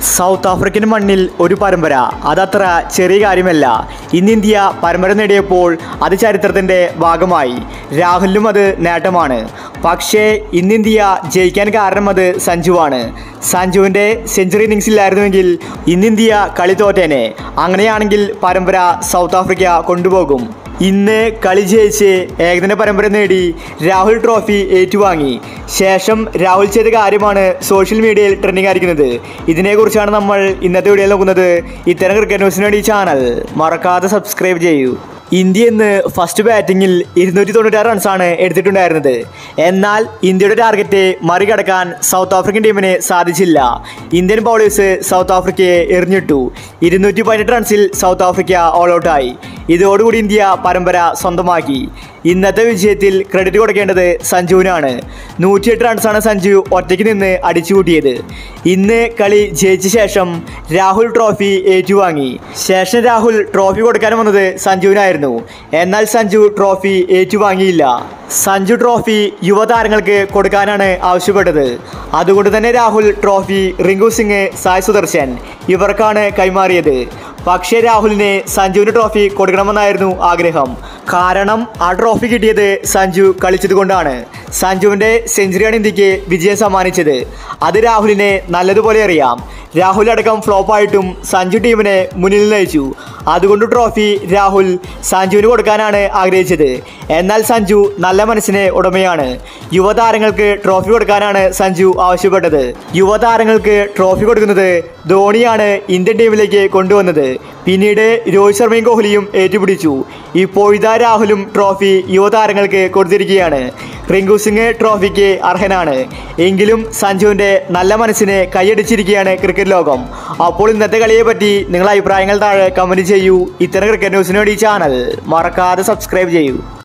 south African മണ്ണിൽ ഒരു പരമ്പര അതത്ര ചെറിയ കാര്യമല്ല ഇന്ന് ഇന്ത്യ പരമ്പര നേടിയപ്പോൾ അത് ചരിത്രത്തിൻ്റെ ഭാഗമായി രാഹുലിനും അത് നേട്ടമാണ് പക്ഷേ ഇന്ന് ഇന്ത്യ ജയിക്കാൻ കാരണം അത് സഞ്ജുവാണ് സഞ്ജുവിൻ്റെ സെഞ്ചുറി ഇന്നിങ്സ് ഇല്ലായിരുന്നുവെങ്കിൽ ഇന്ന് ഇന്ത്യ കളി തോറ്റേനെ അങ്ങനെയാണെങ്കിൽ പരമ്പര സൗത്ത് ആഫ്രിക്ക കൊണ്ടുപോകും ഇന്ന് കളി ജയിച്ച് ഏകദിന പരമ്പര നേടി രാഹുൽ ട്രോഫി ഏറ്റുവാങ്ങി ശേഷം രാഹുൽ ചെയ്ത കാര്യമാണ് സോഷ്യൽ മീഡിയയിൽ ട്രെൻഡിങ് ആയിരിക്കുന്നത് ഇതിനെക്കുറിച്ചാണ് നമ്മൾ ഇന്നത്തെ വീഡിയോയിൽ നോക്കുന്നത് ഇത്തരം ക്രിക്കറ്റ് ന്യൂസിന് വേണ്ടി ഈ ചാനൽ മറക്കാതെ സബ്സ്ക്രൈബ് ചെയ്യൂ ഇന്ത്യ ഇന്ന് ഫസ്റ്റ് ബാറ്റിങ്ങിൽ ഇരുന്നൂറ്റി തൊണ്ണൂറ്റാറ് റൺസാണ് എടുത്തിട്ടുണ്ടായിരുന്നത് എന്നാൽ ഇന്ത്യയുടെ ടാർഗറ്റ് മറികടക്കാൻ സൗത്ത് ആഫ്രിക്കൻ ടീമിന് സാധിച്ചില്ല ഇന്ത്യൻ ബൗളേഴ്സ് സൗത്ത് ആഫ്രിക്കയെ എറിഞ്ഞിട്ടു ഇരുന്നൂറ്റി പതിനെട്ട് റൺസിൽ സൗത്ത് ആഫ്രിക്ക ഓൾ ഔട്ടായി ഇതോടുകൂടി ഇന്ത്യ പരമ്പര സ്വന്തമാക്കി ഇന്നത്തെ വിജയത്തിൽ ക്രെഡിറ്റ് കൊടുക്കേണ്ടത് സഞ്ജുവിനാണ് നൂറ്റിയെട്ട് റൺസാണ് സഞ്ജു ഒറ്റയ്ക്ക് നിന്ന് അടിച്ചുകൂട്ടിയത് ഇന്ന് കളി ജയിച്ച ശേഷം രാഹുൽ ട്രോഫി ഏറ്റുവാങ്ങി ശേഷം രാഹുൽ ട്രോഫി കൊടുക്കാൻ വന്നത് സഞ്ജുവിനായിരുന്നു എന്നാൽ സഞ്ജു ട്രോഫി ഏറ്റുവാങ്ങിയില്ല സഞ്ജു ട്രോഫി യുവതാരങ്ങൾക്ക് കൊടുക്കാനാണ് ആവശ്യപ്പെട്ടത് അതുകൊണ്ട് തന്നെ രാഹുൽ ട്രോഫി റിങ്കു സിംഗ് സായ് സുദർശൻ ഇവർക്കാണ് കൈമാറിയത് പക്ഷേ രാഹുലിന് സഞ്ജുവിന് ട്രോഫി കൊടുക്കണമെന്നായിരുന്നു ആഗ്രഹം കാരണം ആ ട്രോഫി കിട്ടിയത് സഞ്ജു കളിച്ചത് കൊണ്ടാണ് സഞ്ജുവിൻ്റെ സെഞ്ചുറിയാണ് ഇന്ത്യക്ക് വിജയം സമ്മാനിച്ചത് അത് രാഹുലിനെ നല്ലതുപോലെ അറിയാം രാഹുൽ അടക്കം ഫ്ലോപ്പായിട്ടും സഞ്ജു ടീമിനെ മുന്നിൽ നയിച്ചു അതുകൊണ്ട് ട്രോഫി രാഹുൽ സഞ്ജുവിന് കൊടുക്കാനാണ് ആഗ്രഹിച്ചത് എന്നാൽ സഞ്ജു നല്ല മനസ്സിന് ഉടമയാണ് യുവതാരങ്ങൾക്ക് ട്രോഫി കൊടുക്കാനാണ് സഞ്ജു ആവശ്യപ്പെട്ടത് യുവതാരങ്ങൾക്ക് ട്രോഫി കൊടുക്കുന്നത് ധോണിയാണ് ഇന്ത്യൻ ടീമിലേക്ക് കൊണ്ടുവന്നത് പിന്നീട് രോഹിത് ശർമ്മയും കോഹ്ലിയും ഏറ്റുപിടിച്ചു ഇപ്പോഴിതാ രാഹുലും ട്രോഫി യുവതാരങ്ങൾക്ക് കൊടുത്തിരിക്കുകയാണ് റിങ്കു സിംഗ് ട്രോഫിക്ക് അർഹനാണ് എങ്കിലും സഞ്ജുവിൻ്റെ നല്ല മനസ്സിനെ കൈയടിച്ചിരിക്കുകയാണ് ക്രിക്കറ്റ് ലോകം അപ്പോൾ ഇന്നത്തെ കളിയെ പറ്റി നിങ്ങളുടെ അഭിപ്രായങ്ങൾ താഴെ കമൻറ്റ് ചെയ്യൂ ഇത്തരം ക്രിക്കറ്റ് ന്യൂസിന് വേണ്ടി ഈ ചാനൽ മറക്കാതെ സബ്സ്ക്രൈബ് ചെയ്യൂ